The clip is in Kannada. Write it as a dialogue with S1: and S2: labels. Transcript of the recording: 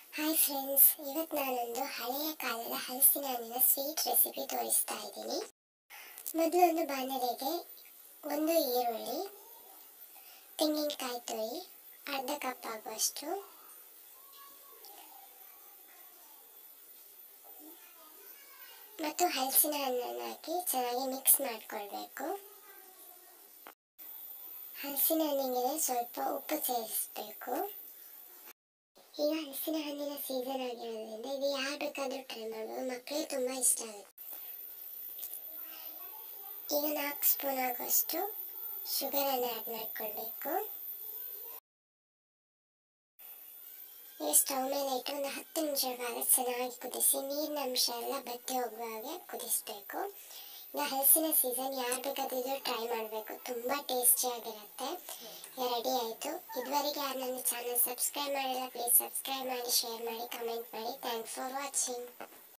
S1: ಹಾಯ್ ಫ್ರೆಂಡ್ಸ್ ಇವತ್ತು ನಾನೊಂದು ಹಳೆಯ ಕಾಲದ ಹಲಸಿನ ಹಣ್ಣಿನ ಸ್ವೀಟ್ ರೆಸಿಪಿ ತೋರಿಸ್ತಾ ಇದ್ದೀನಿ ಮೊದಲು ಒಂದು ಬಾಣಲೆಗೆ ಒಂದು ಈರುಳ್ಳಿ ತೆಂಗಿನಕಾಯಿ ತುರಿ ಅರ್ಧ ಕಪ್ ಆಗುವಷ್ಟು ಮತ್ತು ಹಲಸಿನ ಹಣ್ಣನ್ನು ಹಾಕಿ ಚೆನ್ನಾಗಿ ಮಿಕ್ಸ್ ಮಾಡಿಕೊಳ್ಬೇಕು ಹಲಸಿನ ಹಣ್ಣಿಗೆ ಸ್ವಲ್ಪ ಉಪ್ಪು ಸೇರಿಸಬೇಕು ಈಗ ಹಲಸಿನ ಹಣ್ಣಿನ ಸೀಸನ್ ಆಗಿರೋದ್ರಿಂದ ಇದು ಯಾರು ಬೇಕಾದರೂ ಟ್ರೈ ಮಾಡ್ಬೋದು ಮಕ್ಕಳಿಗೆ ತುಂಬ ಇಷ್ಟ ಆಗುತ್ತೆ ಈಗ ನಾಲ್ಕು ಸ್ಪೂನ್ ಆಗುವಷ್ಟು ಶುಗರನ್ನು ಆ್ಯಡ್ ಮಾಡಿಕೊಳ್ಬೇಕು ಈಗ ಸ್ಟವ್ ಮೇಲೆ ಇಟ್ಟು ಒಂದು ಹತ್ತು ನಿಮಿಷ ಕಾಲ ಚೆನ್ನಾಗಿ ಕುದಿಸಿ ನೀರಿನ ಅಂಶ ಎಲ್ಲ ಬತ್ತಿ ಹೋಗುವ ಹಾಗೆ ಕುದಿಸ್ಬೇಕು ಈಗ ಹಲಸಿನ ಸೀಸನ್ ಯಾರು ಬೇಕಾದರೂ ಟ್ರೈ ಮಾಡಬೇಕು ತುಂಬ ಟೇಸ್ಟಿಯಾಗಿರುತ್ತೆ ರೆಡಿ ಆಯಿತು ಇದುವರೆಗೆ ಯಾರು ನನ್ನ ಚಾನಲ್ ಸಬ್ಸ್ಕ್ರೈಬ್ ಮಾಡಿಲ್ಲ ಪ್ಲೀಸ್ ಸಬ್ಸ್ಕ್ರೈಬ್ ಮಾಡಿ ಶೇರ್ ಮಾಡಿ ಕಮೆಂಟ್ ಮಾಡಿ ಥ್ಯಾಂಕ್ಸ್ ಫಾರ್ ವಾಚಿಂಗ್